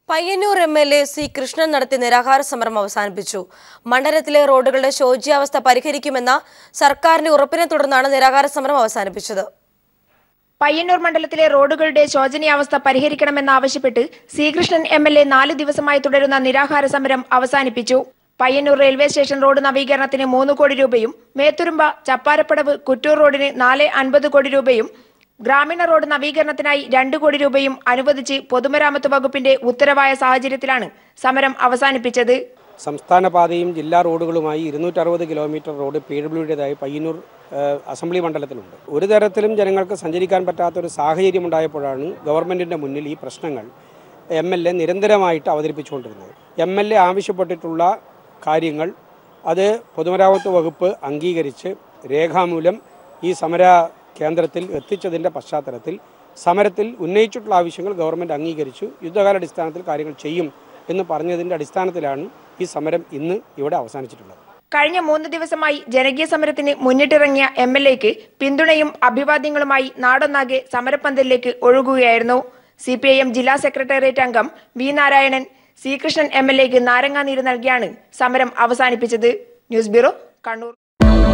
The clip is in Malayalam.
Payyanur M L A C Krishnan നടത്തിയ നിരാഹാര സമരം അവസാനിപ്പിച്ചു മണ്ഡലത്തിലെ റോഡുകളുടെ ശോച്യാവസ്ഥ പരിഹരിക്കുമെന്ന സർക്കാരിന്റെ ഉറപ്പിനെ തുടർന്നാണ് നിരാഹാര സമരം അവസാനിപ്പിച്ചത് പയ്യന്നൂർ മണ്ഡലത്തിലെ റോഡുകളുടെ ശോചനീയാവസ്ഥ പരിഹരിക്കണമെന്നാവശ്യപ്പെട്ട് ശ്രീകൃഷ്ണൻ എം എൽ എ നാല് ദിവസമായി തുടരുന്ന നിരാഹാര സമരം അവസാനിപ്പിച്ചു പയ്യന്നൂർ റെയിൽവേ സ്റ്റേഷൻ റോഡ് നവീകരണത്തിന് മൂന്ന് കോടി രൂപയും മേത്തുരുമ്പ ചപ്പാരപ്പടവ് കുറ്റൂർ റോഡിന് നാല് അൻപത് കോടി രൂപയും ഗ്രാമീണ റോഡ് നവീകരണത്തിനായി രണ്ട് കോടി രൂപയും അനുവദിച്ച് പൊതുമരാമത്ത് വകുപ്പിന്റെ ഉത്തരവായ സാഹചര്യത്തിലാണ് സമരം അവസാനിപ്പിച്ചത് സംസ്ഥാന പാതയും ജില്ലാ റോഡുകളുമായി ഇരുന്നൂറ്ററുപത് കിലോമീറ്റർ റോഡ് പി ഡബ്ല്യുടേതായി പയ്യന്നൂർ ഏഹ്, അസംബ്ലി മണ്ഡലത്തിലുണ്ട് ഒരു തരത്തിലും ജനങ്ങൾക്ക് സഞ്ചരിക്കാൻ പറ്റാത്ത ഒരു സാഹചര്യം ഉണ്ടായപ്പോഴാണ് ഗവൺമെൻറ്റിൻ്റെ മുന്നിൽ ഈ പ്രശ്നങ്ങൾ എം എൽ എ നിരന്തരമായിട്ട് അവതരിപ്പിച്ചുകൊണ്ടിരുന്നത് എം എൽ എ ആവശ്യപ്പെട്ടിട്ടുള്ള കാര്യങ്ങൾ അത് പൊതുമരാമത്ത് വകുപ്പ് അംഗീകരിച്ച് രേഖാമൂലം ഈ സമര കേന്ദ്രത്തിൽ എത്തിച്ചതിൻ്റെ പശ്ചാത്തലത്തിൽ സമരത്തിൽ ഉന്നയിച്ചിട്ടുള്ള ആവശ്യങ്ങൾ ഗവൺമെൻറ് അംഗീകരിച്ചു യുദ്ധകാലാടിസ്ഥാനത്തിൽ കാര്യങ്ങൾ ചെയ്യും എന്ന് പറഞ്ഞതിൻ്റെ അടിസ്ഥാനത്തിലാണ് ഈ സമരം ഇന്ന് ഇവിടെ അവസാനിച്ചിട്ടുള്ളത് കഴിഞ്ഞ മൂന്ന് ദിവസമായി ജനകീയ സമരത്തിന് മുന്നിട്ടിറങ്ങിയ എം എൽ എക്ക് പിന്തുണയും അഭിവാദ്യങ്ങളുമായി നാടൊന്നാകെ സമരപ്പന്തലിലേക്ക് ഒഴുകുകയായിരുന്നു സി പി ഐ എം ജില്ലാ സെക്രട്ടേറിയറ്റ് അംഗം V Narayanan Sreekrishnan M L എക്ക് നാരങ്ങാനീര് നൽകിയാണ് സമരം അവസാനിപ്പിച്ചത് ന്യൂസ് ബ്യൂറോ കണ്ണൂർ